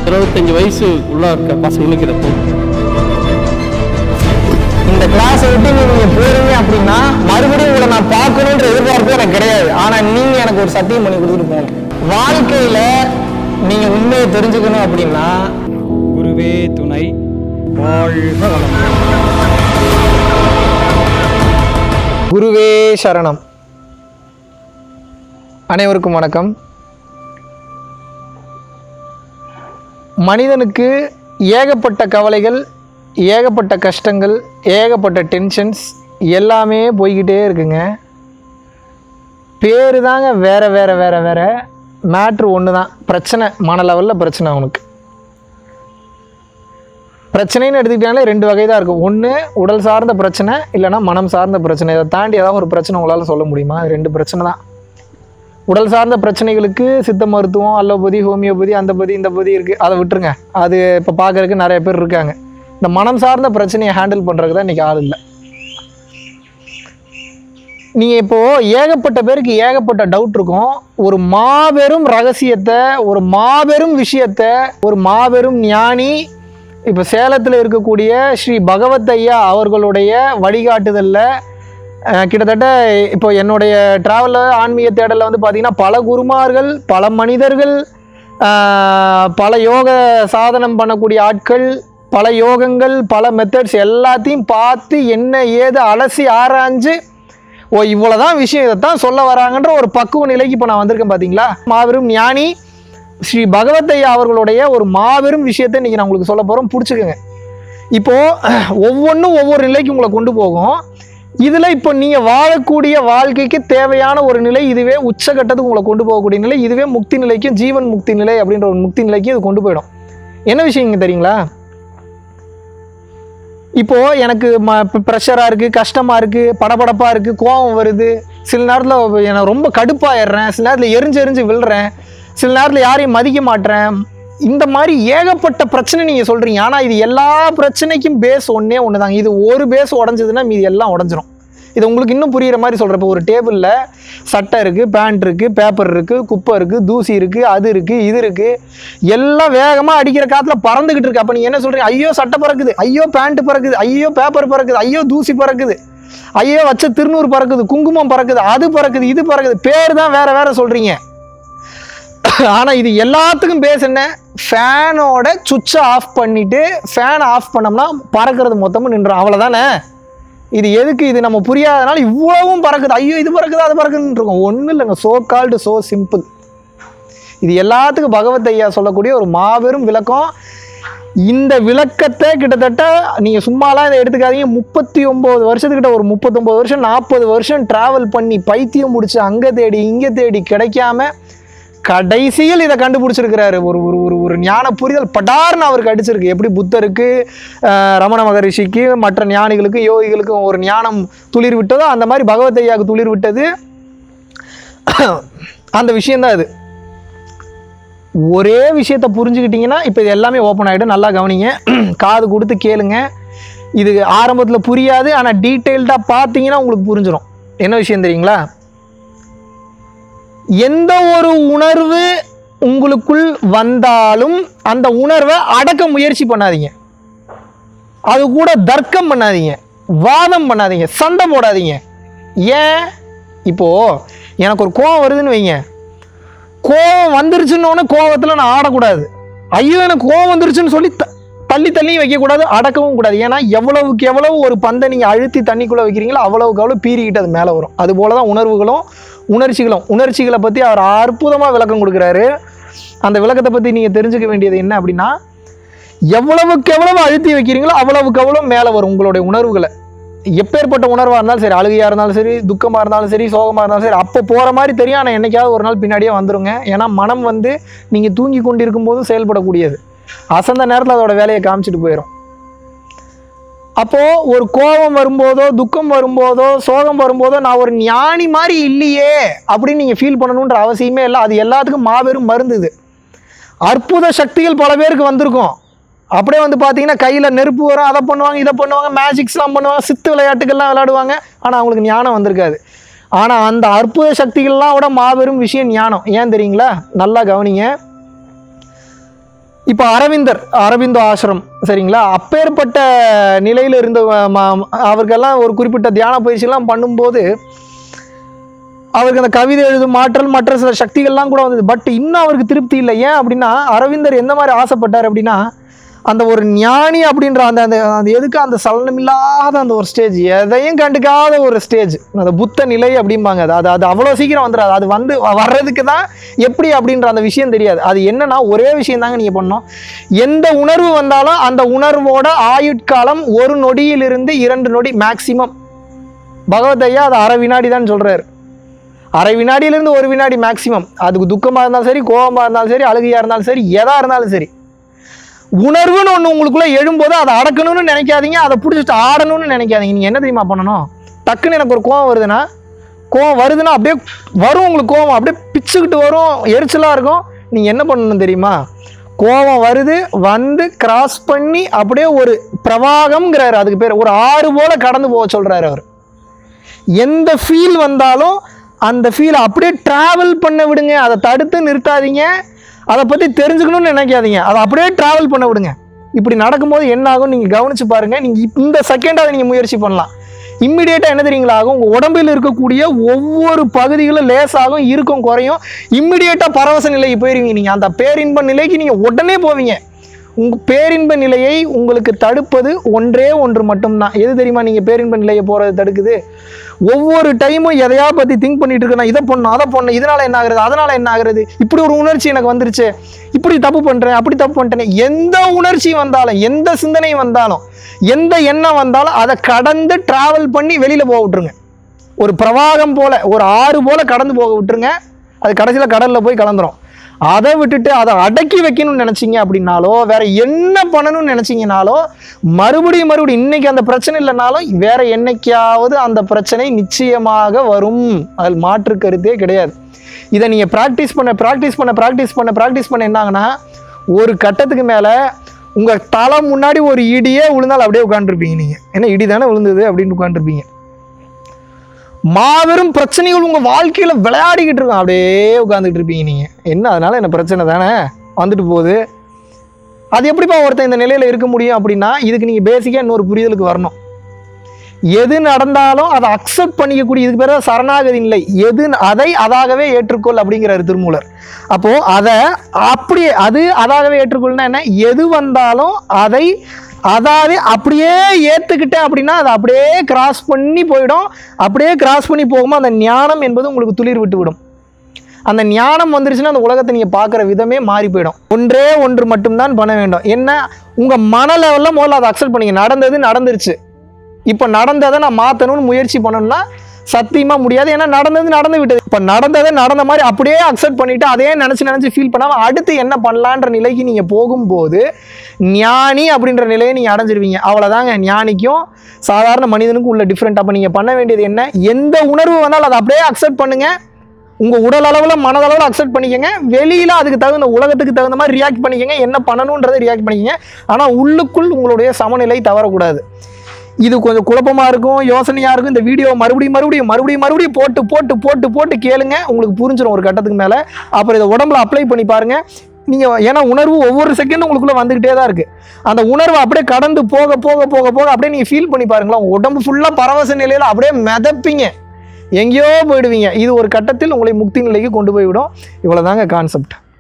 இருபத்தஞ்சு வயசு உள்ள இருக்க பசங்களுக்கு இதை போதும் இந்த கிளாஸை விட்டு நீங்க போறீங்க அப்படின்னா மறுபடியும் உங்களை நான் பார்க்கணுன்ற எதிர்பார்ப்பு எனக்கு கிடையாது ஆனா நீங்க எனக்கு ஒரு சத்தியம் பண்ணி கொடுத்துட்டு போகணும் வாழ்க்கையில நீங்க உண்மையை தெரிஞ்சுக்கணும் அப்படின்னா குருவே துணை வாழ்க வளம் குருவே சரணம் அனைவருக்கும் வணக்கம் மனிதனுக்கு ஏகப்பட்ட கவலைகள் ஏகப்பட்ட கஷ்டங்கள் ஏகப்பட்ட டென்ஷன்ஸ் எல்லாமே போய்கிட்டே இருக்குங்க பேர் தாங்க வேற வேற வேற வேற மேட்ரு ஒன்று தான் பிரச்சனை மன லெவலில் பிரச்சனை அவனுக்கு பிரச்சனைன்னு எடுத்துக்கிட்டாலே ரெண்டு வகை தான் இருக்கும் ஒன்று உடல் சார்ந்த பிரச்சனை இல்லைன்னா மனம் சார்ந்த பிரச்சனை இதை தாண்டி ஏதாவது ஒரு பிரச்சனை உங்களால் சொல்ல முடியுமா அது ரெண்டு பிரச்சனை தான் உடல் சார்ந்த பிரச்சனைகளுக்கு சித்த மருத்துவம் அல்லோபதி ஹோமியோபதி அந்த பதி இந்த பதி இருக்குது அதை விட்டுருங்க அது இப்போ பார்க்கறதுக்கு நிறைய பேர் இருக்காங்க இந்த மனம் சார்ந்த பிரச்சனையை ஹேண்டில் பண்ணுறதுக்கு தான் இன்றைக்கி ஆள் இல்லை நீங்கள் இப்போது ஏகப்பட்ட பேருக்கு ஏகப்பட்ட டவுட் இருக்கும் ஒரு மாபெரும் ரகசியத்தை ஒரு மாபெரும் விஷயத்தை ஒரு மாபெரும் ஞானி இப்போ சேலத்தில் இருக்கக்கூடிய ஸ்ரீ பகவத் ஐயா அவர்களுடைய வழிகாட்டுதலில் அஹ், கிட்டத்தட்ட இப்போ என்னுடைய ட்ராவலில் ஆன்மீக தேடலில் வந்து பார்த்திங்கன்னா பல குருமார்கள் பல மனிதர்கள் அஹ், பல யோக சாதனம் பண்ணக்கூடிய ஆட்கள் பல யோகங்கள் பல மெத்தட்ஸ் எல்லாத்தையும் பார்த்து என்ன ஏது அலசி ஆராய்ஞ்சு ஓ இவ்வளோதான் விஷயம் இதைத்தான் சொல்ல வராங்கன்ற ஒரு பக்குவ நிலைக்கு இப்போ நான் வந்திருக்கேன் பார்த்தீங்களா மாபெரும் ஞானி ஸ்ரீ பகவத் ஐயா அவர்களுடைய ஒரு மாபெரும் விஷயத்தை இன்றைக்கி நான் உங்களுக்கு சொல்ல போகிறோம் பிடிச்சிக்கோங்க இப்போது ஒவ்வொன்றும் ஒவ்வொரு நிலைக்கு உங்களை கொண்டு போகும் இதில் இப்போ நீங்கள் வாழக்கூடிய வாழ்க்கைக்கு தேவையான ஒரு நிலை இதுவே உச்சகட்டத்துக்கு உங்களை கொண்டு போகக்கூடிய நிலை இதுவே முக்தி நிலைக்கும் ஜீவன் முக்தி நிலை அப்படின்ற ஒரு முக்தி நிலைக்கு இது கொண்டு போயிடும் என்ன விஷயம் இங்கே தெரியுங்களா இப்போது எனக்கு ம ப்ரெஷராக இருக்குது கஷ்டமாக இருக்குது படபடப்பாக இருக்குது கோபம் வருது சில நேரத்தில் எனக்கு ரொம்ப கடுப்பாயிடுறேன் சில நேரத்தில் எரிஞ்சு எரிஞ்சு விழுறேன் சில நேரத்தில் யாரையும் மதிக்க மாட்டேன் இந்த மாதிரி ஏகப்பட்ட பிரச்சனை நீங்கள் சொல்கிறீங்க ஆனால் இது எல்லா பிரச்சனைக்கும் பேஸ் ஒன்றே ஒன்று தாங்க இது ஒரு பேஸ் உடஞ்சதுன்னா மீதி எல்லாம் உடஞ்சிரும் இது உங்களுக்கு இன்னும் புரிகிற மாதிரி சொல்கிறேன் இப்போ ஒரு டேபிளில் சட்டை இருக்குது பேண்ட் இருக்குது பேப்பர் இருக்குது குப்பை இருக்குது தூசி இருக்குது அது இருக்குது இது இருக்குது எல்லாம் வேகமாக அடிக்கிற காற்றுல பறந்துக்கிட்டு இருக்கு அப்போ நீங்கள் என்ன சொல்கிறீங்க ஐயோ சட்டை பறக்குது ஐயோ பேண்ட் பறக்குது ஐயோ பேப்பர் பறக்குது ஐயோ தூசி பறக்குது ஐயோ வச்ச திருநூறு பறக்குது குங்குமம் பறக்குது அது பறக்குது இது பறக்குது பேர் தான் வேற வேற சொல்கிறீங்க ஆனால் இது எல்லாத்துக்கும் பேஸ் என்ன ஃபேனோட சுவிட்சை ஆஃப் பண்ணிவிட்டு ஃபேனை ஆஃப் பண்ணோம்னா பறக்கிறது மொத்தமும் நின்றோம் அவ்வளோதானே இது எதுக்கு இது நம்ம புரியாதனால இவ்வளவும் பறக்குது ஐயோ இது பறக்குது அது பறக்குதுன்னு இருக்கோம் ஒன்றும் இல்லைங்க சோ கால்டு சோ சிம்பிள் இது எல்லாத்துக்கும் பகவத் ஐயா சொல்லக்கூடிய ஒரு மாபெரும் விளக்கம் இந்த விளக்கத்தை கிட்டத்தட்ட நீங்கள் சும்மாலாம் இதை எடுத்துக்காதீங்க முப்பத்தி ஒம்பது வருஷத்துக்கிட்ட ஒரு முப்பத்தொம்பது வருஷம் நாற்பது வருஷம் ட்ராவல் பண்ணி பைத்தியம் முடிச்சு அங்கே தேடி இங்கே தேடி கிடைக்காம கடைசியில் இதை கண்டுபிடிச்சிருக்கிறாரு ஒரு ஒரு ஒரு ஒரு ஞான புரிதல் படார்னு அவருக்கு அடிச்சிருக்கு எப்படி புத்தருக்கு அஹ், ரமண மகரிஷிக்கு மற்ற ஞானிகளுக்கு யோகிகளுக்கும் ஒரு ஞானம் துளிர் விட்டதோ அந்த மாதிரி பகவத் ஐயாவுக்கு துளிர் விட்டது அந்த விஷயந்தான் இது ஒரே விஷயத்தை புரிஞ்சுக்கிட்டீங்கன்னா இப்போ இது எல்லாமே ஓப்பன் ஆகிடும் நல்லா கவனிங்க காது கொடுத்து கேளுங்க இது ஆரம்பத்தில் புரியாது ஆனால் டீட்டெயில்டாக பார்த்தீங்கன்னா உங்களுக்கு புரிஞ்சிடும் என்ன விஷயம் தெரியுங்களா எந்த ஒரு உணர்வு உங்களுக்குள் வந்தாலும் அந்த உணர்வை அடக்க முயற்சி பண்ணாதீங்க அது கூட தர்க்கம் பண்ணாதீங்க வாதம் பண்ணாதீங்க சண்டை போடாதீங்க ஏன் இப்போ எனக்கு ஒரு கோவம் வருதுன்னு வைங்க கோவம் வந்துருச்சுன்னொன்னே கோவத்தில் நான் ஆடக்கூடாது ஐயோ எனக்கு கோவம் வந்துருச்சுன்னு சொல்லி த தள்ளி தள்ளியும் வைக்கக்கூடாது அடக்கவும் கூடாது ஏன்னா எவ்வளவுக்கு எவ்வளவு ஒரு பந்தை நீங்கள் அழுத்தி தண்ணிக்குள்ளே வைக்கிறீங்களோ அவ்வளவுக்கு அவ்வளோ பீறிக்கிட்டு அது மேலே வரும் அது போல தான் உணர்வுகளும் உணர்ச்சிகளும் உணர்ச்சிகளை பற்றி அவர் அற்புதமாக விளக்கம் கொடுக்குறாரு அந்த விளக்கத்தை பற்றி நீங்கள் தெரிஞ்சுக்க வேண்டியது என்ன அப்படின்னா எவ்வளவுக்கு எவ்வளவு அழுத்தி வைக்கிறீங்களோ அவ்வளவுக்கு அவ்வளோ மேலே வரும் உங்களுடைய உணர்வுகளை எப்பேற்பட்ட உணர்வாக இருந்தாலும் சரி அழுகையாக இருந்தாலும் சரி துக்கமாக இருந்தாலும் சரி சோகமாக இருந்தாலும் சரி அப்போ போகிற மாதிரி தெரியும் ஆனால் என்னைக்காவது ஒரு நாள் பின்னாடியே வந்துருங்க ஏன்னா மனம் வந்து நீங்கள் தூங்கி கொண்டிருக்கும் போதும் செயல்படக்கூடியது அசந்த நேரத்தில் அதோட வேலையை காமிச்சிட்டு போயிடும் அப்போது ஒரு கோபம் வரும்போதோ துக்கம் வரும்போதோ சோகம் வரும்போதோ நான் ஒரு ஞானி மாதிரி இல்லையே அப்படின்னு நீங்கள் ஃபீல் பண்ணணுன்ற அவசியமே இல்லை அது எல்லாத்துக்கும் மாபெரும் மருந்து இது அற்புத சக்திகள் பல பேருக்கு வந்திருக்கும் அப்படியே வந்து பார்த்தீங்கன்னா கையில் நெருப்பு வரும் அதை பண்ணுவாங்க இதை பண்ணுவாங்க மேஜிக்ஸ்லாம் பண்ணுவாங்க சித்து விளையாட்டுகள்லாம் விளையாடுவாங்க ஆனால் அவங்களுக்கு ஞானம் வந்திருக்காது ஆனால் அந்த அற்புத சக்திகள்லாம் விட மாபெரும் விஷயம் ஞானம் ஏன் தெரியுங்களா நல்லா கவனிங்க இப்போ அரவிந்தர் அரவிந்தோ ஆசிரம் சரிங்களா அப்பேற்பட்ட நிலையில் இருந்த அஹ், ம- அவருக்கெல்லாம் ஒரு குறிப்பிட்ட தியான பயிற்சியெல்லாம் பண்ணும்போது அவருக்கு அந்த கவிதை எழுதும் மாற்றல் மற்ற சில சக்திகள்லாம் கூட வந்தது பட் இன்னும் அவருக்கு திருப்தி இல்லை ஏன் அப்படின்னா அரவிந்தர் எந்த மாதிரி ஆசைப்பட்டார் அப்படின்னா அந்த ஒரு ஞானி அப்படின்ற அந்த அந்த அந்த எதுக்கு அந்த சலனம் இல்லாத அந்த ஒரு ஸ்டேஜ் எதையும் கண்டுக்காத ஒரு ஸ்டேஜ் அந்த புத்த நிலை அப்படிம்பாங்க அது அது அது அவ்வளோ சீக்கிரம் வந்துடாது அது வந்து வ- வர்றதுக்கு தான் எப்படி அப்படின்ற அந்த விஷயம் தெரியாது அது என்னன்னா ஒரே விஷயம் தாங்க நீங்கள் பண்ணணும் எந்த உணர்வு வந்தாலும் அந்த உணர்வோட ஆயுட்காலம் ஒரு நொடியிலிருந்து இரண்டு நொடி மேக்சிமம் பகவதையா அது அரை வினாடி தான் சொல்கிறாரு அரை வினாடியிலேருந்து ஒரு வினாடி மேக்ஸிமம் அதுக்கு துக்கமாக இருந்தாலும் சரி கோபமாக இருந்தாலும் சரி அழுகையாக இருந்தாலும் சரி எதாக இருந்தாலும் சரி உணர்வுன்னு ஒன்று உங்களுக்குள்ளே எழும்போது அதை அடக்கணும்னு நினைக்காதீங்க அதை பிடிச்சிட்டு ஆடணும்னு நினைக்காதீங்க நீங்கள் என்ன தெரியுமா பண்ணணும் டக்குன்னு எனக்கு ஒரு கோவம் வருதுன்னா கோவம் வருதுன்னா அப்படியே வரும் உங்களுக்கு கோவம் அப்படியே பிச்சுக்கிட்டு வரும் எரிச்சலாக இருக்கும் நீங்கள் என்ன பண்ணணும் தெரியுமா கோவம் வருது வந்து கிராஸ் பண்ணி அப்படியே ஒரு பிரவாகம்ங்கிறாரு அதுக்கு பேர் ஒரு ஆறு போல கடந்து போக சொல்கிறாரு அவர் எந்த ஃபீல் வந்தாலும் அந்த ஃபீலை அப்படியே ட்ராவல் பண்ண விடுங்க அதை தடுத்து நிறுத்தாதீங்க அதை பற்றி தெரிஞ்சுக்கணும்னு நினைக்காதீங்க அதை அப்படியே ட்ராவல் பண்ண விடுங்க இப்படி நடக்கும்போது என்ன ஆகும் நீங்கள் கவனிச்சு பாருங்கள் நீங்கள் இந்த செகண்டாக நீங்கள் முயற்சி பண்ணலாம் இம்மிடியேட்டாக என்ன தெரியுங்களா ஆகும் உங்கள் உடம்பில் இருக்கக்கூடிய ஒவ்வொரு பகுதிகளும் லேசாகும் இருக்கும் குறையும் இம்மிடியேட்டாக பரவச நிலைக்கு போயிருவீங்க நீங்கள் அந்த பேரின்ப நிலைக்கு நீங்கள் உடனே போவீங்க உங்கள் பேரின்ப நிலையை உங்களுக்கு தடுப்பது ஒன்றே ஒன்று மட்டும்தான் எது தெரியுமா நீங்கள் பேரின்ப நிலையை போகிறது தடுக்குது ஒவ்வொரு டைமும் எதையா பற்றி திங்க் பண்ணிட்டு இருக்க நான் இதை பண்ணணும் அதை பண்ணணும் இதனால் என்ன ஆகுறது அதனால் என்ன ஆகுறது இப்படி ஒரு உணர்ச்சி எனக்கு வந்துருச்சு இப்படி தப்பு பண்ணுறேன் அப்படி தப்பு பண்ணிட்டேன் எந்த உணர்ச்சி வந்தாலும் எந்த சிந்தனை வந்தாலும் எந்த எண்ணம் வந்தாலும் அதை கடந்து ட்ராவல் பண்ணி வெளியில் போக விட்டுருங்க ஒரு பிரவாகம் போல ஒரு ஆறு போல கடந்து போக விட்டுருங்க அது கடைசியில் கடலில் போய் கலந்துரும் அதை விட்டுட்டு அதை அடக்கி வைக்கணும்னு நினச்சிங்க அப்படின்னாலோ வேற என்ன பண்ணணும்னு நினச்சிங்கனாலோ மறுபடியும் மறுபடியும் இன்னைக்கு அந்த பிரச்சனை இல்லைனாலும் வேற என்னைக்காவது அந்த பிரச்சனை நிச்சயமாக வரும் அதில் மாற்று கருத்தே கிடையாது இதை நீங்கள் ப்ராக்டிஸ் பண்ண ப்ராக்டிஸ் பண்ண ப்ராக்டிஸ் பண்ண ப்ராக்டிஸ் பண்ண என்னாங்கன்னா ஒரு கட்டத்துக்கு மேலே உங்கள் தலை முன்னாடி ஒரு இடியே விழுந்தால் அப்படியே உட்காந்துருப்பீங்க நீங்கள் ஏன்னா இடி தானே விழுந்தது அப்படின்னு உட்காந்துருப்பீங்க மாபெரும் பிரச்சனைகள் உங்கள் வாழ்க்கையில் விளையாடிக்கிட்டு இருக்கும் அப்படியே உட்காந்துக்கிட்டு இருப்பீங்க நீங்கள் என்ன அதனால என்ன பிரச்சனை தானே வந்துட்டு போகுது அது எப்படிப்பா ஒருத்தன் இந்த நிலையில் இருக்க முடியும் அப்படின்னா இதுக்கு நீங்கள் பேசிக்காக இன்னொரு புரிதலுக்கு வரணும் எது நடந்தாலும் அதை அக்செப்ட் பண்ணிக்கக்கூடிய இதுக்கு பேர் தான் சரணாகதி நிலை எது அதை அதாகவே ஏற்றுக்கொள் அப்படிங்கிறாரு திருமூலர் அப்போது அதை அப்படியே அது அதாகவே ஏற்றுக்கொள்னா என்ன எது வந்தாலும் அதை அதாவே அப்படியே ஏற்றுக்கிட்டேன் அப்படின்னா அதை அப்படியே கிராஸ் பண்ணி போயிடும் அப்படியே கிராஸ் பண்ணி போகும்போது அந்த ஞானம் என்பது உங்களுக்கு துளிர் விட்டு விடும் அந்த ஞானம் வந்துருச்சுன்னா அந்த உலகத்தை நீங்கள் பார்க்குற விதமே மாறி போயிடும் ஒன்றே ஒன்று மட்டும்தான் பண்ண வேண்டும் என்ன உங்கள் மன லெவலில் முதல்ல அதை அக்செப்ட் பண்ணிங்க நடந்தது நடந்துருச்சு இப்போ நடந்ததை நான் மாற்றணும்னு முயற்சி பண்ணணும்னா சத்தியமாக முடியாது ஏன்னா நடந்தது நடந்து விட்டது இப்போ நடந்ததை நடந்த மாதிரி அப்படியே அக்செப்ட் பண்ணிவிட்டு அதே நினச்சி நினச்சி ஃபீல் பண்ணாமல் அடுத்து என்ன பண்ணலான்ற நிலைக்கு நீங்கள் போகும்போது ஞானி அப்படின்ற நிலையை நீங்கள் அடைஞ்சிருவீங்க அவ்வளோதாங்க ஞானிக்கும் சாதாரண மனிதனுக்கும் உள்ள டிஃப்ரெண்ட் அப்போ நீங்கள் பண்ண வேண்டியது என்ன எந்த உணர்வு வந்தாலும் அதை அப்படியே அக்செப்ட் பண்ணுங்கள் உங்கள் உடல் அளவில் மனதளவில் அக்செப்ட் பண்ணிக்கங்க வெளியில் அதுக்கு தகுந்த உலகத்துக்கு தகுந்த மாதிரி ரியாக்ட் பண்ணிக்கங்க என்ன பண்ணணுன்றதை ரியாக்ட் பண்ணிக்கங்க ஆனால் உள்ளுக்குள் உங்களுடைய சமநிலை தவறக்கூடாது இது கொஞ்சம் குழப்பமாக இருக்கும் யோசனையாக இருக்கும் இந்த வீடியோ மறுபடியும் மறுபடியும் மறுபடியும் மறுபடியும் போட்டு போட்டு போட்டு போட்டு கேளுங்க உங்களுக்கு புரிஞ்சிடும் ஒரு கட்டத்துக்கு மேலே அப்புறம் இதை உடம்புல அப்ளை பண்ணி பாருங்கள் நீங்கள் ஏன்னா உணர்வு ஒவ்வொரு செகண்டும் உங்களுக்குள்ளே வந்துக்கிட்டே தான் இருக்குது அந்த உணர்வை அப்படியே கடந்து போக போக போக போக அப்படியே நீங்கள் ஃபீல் பண்ணி பாருங்களேன் உங்க உடம்பு ஃபுல்லாக பரவச நிலையில் அப்படியே மிதப்பீங்க எங்கேயோ போயிடுவீங்க இது ஒரு கட்டத்தில் உங்களை முக்தி நிலைக்கு கொண்டு போய்விடும் இவ்வளோதாங்க கான்செப்ட்